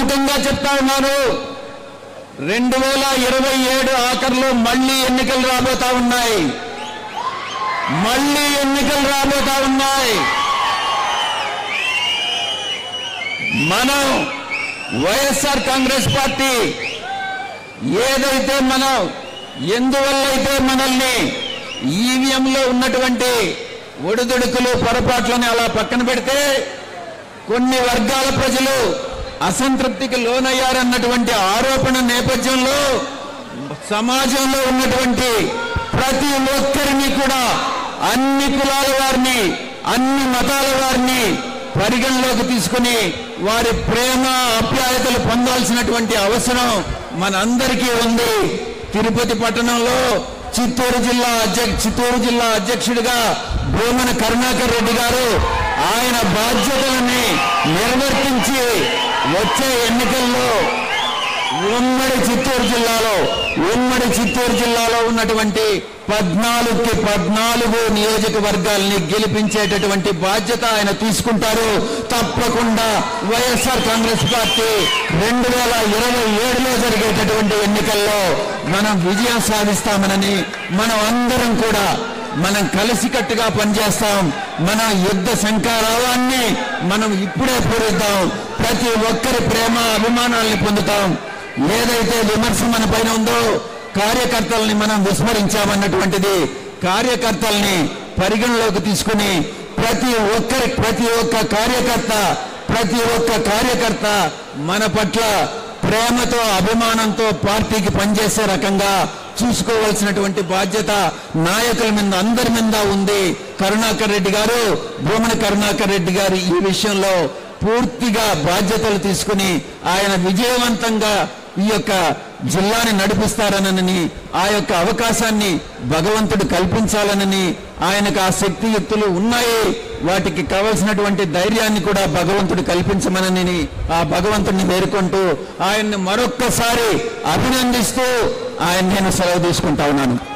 సభాముఖంగా చెప్తా ఉన్నాను రెండు వేల ఇరవై ఏడు ఆఖరిలో మళ్ళీ ఎన్నికలు రాబోతా ఉన్నాయి మళ్ళీ ఎన్నికలు రాబోతా ఉన్నాయి మనం వైఎస్ఆర్ కాంగ్రెస్ పార్టీ ఏదైతే మనం ఎందువల్ల అయితే మనల్ని ఈవీఎంలో ఉన్నటువంటి ఒడిదుడుకులు పొరపాట్లని అలా పక్కన పెడితే కొన్ని వర్గాల ప్రజలు అసంతృప్తికి లోనయ్యారన్నటువంటి ఆరోపణ నేపథ్యంలో సమాజంలో ఉన్నటువంటి ప్రతి ఒక్కరిని కూడా అన్ని కులాల వారిని అన్ని మతాల వారిని పరిగణలోకి తీసుకుని వారి ప్రేమ ఆప్యాయతలు పొందాల్సినటువంటి అవసరం మనందరికీ ఉంది తిరుపతి పట్టణంలో చిత్తూరు జిల్లా అధ్యక్ష చిత్తూరు జిల్లా అధ్యక్షుడిగా భూమన కరుణాకర్ రెడ్డి గారు ఆయన బాధ్యతలని నిర్వర్తించి వచ్చే ఎన్నికల్లో ఉమ్మడి చిత్తూరు జిల్లాలో ఉమ్మడి చిత్తూరు జిల్లాలో ఉన్నటువంటి పద్నాలుగుకి పద్నాలుగు నియోజకవర్గాల్ని గెలిపించేటటువంటి బాధ్యత ఆయన తీసుకుంటారు తప్పకుండా వైఎస్ఆర్ కాంగ్రెస్ పార్టీ రెండు వేల ఇరవై ఏడులో జరిగేటటువంటి ఎన్నికల్లో మనం విజయం సాధిస్తామనని మనం అందరం కూడా మనం కలిసికట్టుగా పనిచేస్తాం మన యుద్ధ శంకారావాన్ని మనం ఇప్పుడే పూరిద్దాం ప్రతి ఒక్కరి ప్రేమ అభిమానాల్ని పొందుతాం ఏదైతే విమర్శ మన పైన ఉందో కార్యకర్తల్ని మనం విస్మరించామన్నటువంటిది కార్యకర్తల్ని పరిగణలోకి తీసుకుని ప్రతి ఒక్కరి ప్రతి ఒక్క కార్యకర్త ప్రతి ఒక్క కార్యకర్త మన పట్ల ప్రేమతో అభిమానంతో పార్టీకి పనిచేసే రకంగా చూసుకోవాల్సినటువంటి బాధ్యత నాయకుల మీద అందరి మీద ఉంది కరుణాకర్ రెడ్డి గారు భూమన కరుణాకర్ రెడ్డి గారు ఈ విషయంలో పూర్తిగా బాధ్యతలు తీసుకుని ఆయన విజయవంతంగా ఈ యొక్క జిల్లాని నడిపిస్తారనని ఆ యొక్క అవకాశాన్ని భగవంతుడు కల్పించాలనని ఆయనకు ఆ శక్తియుక్తులు ఉన్నాయి వాటికి కావలసినటువంటి ధైర్యాన్ని కూడా భగవంతుడు కల్పించమనని ఆ భగవంతుడిని వేరుకుంటూ ఆయన్ని మరొక్కసారి అభినందిస్తూ ఆయన నేను సెలవు తీసుకుంటా ఉన్నాను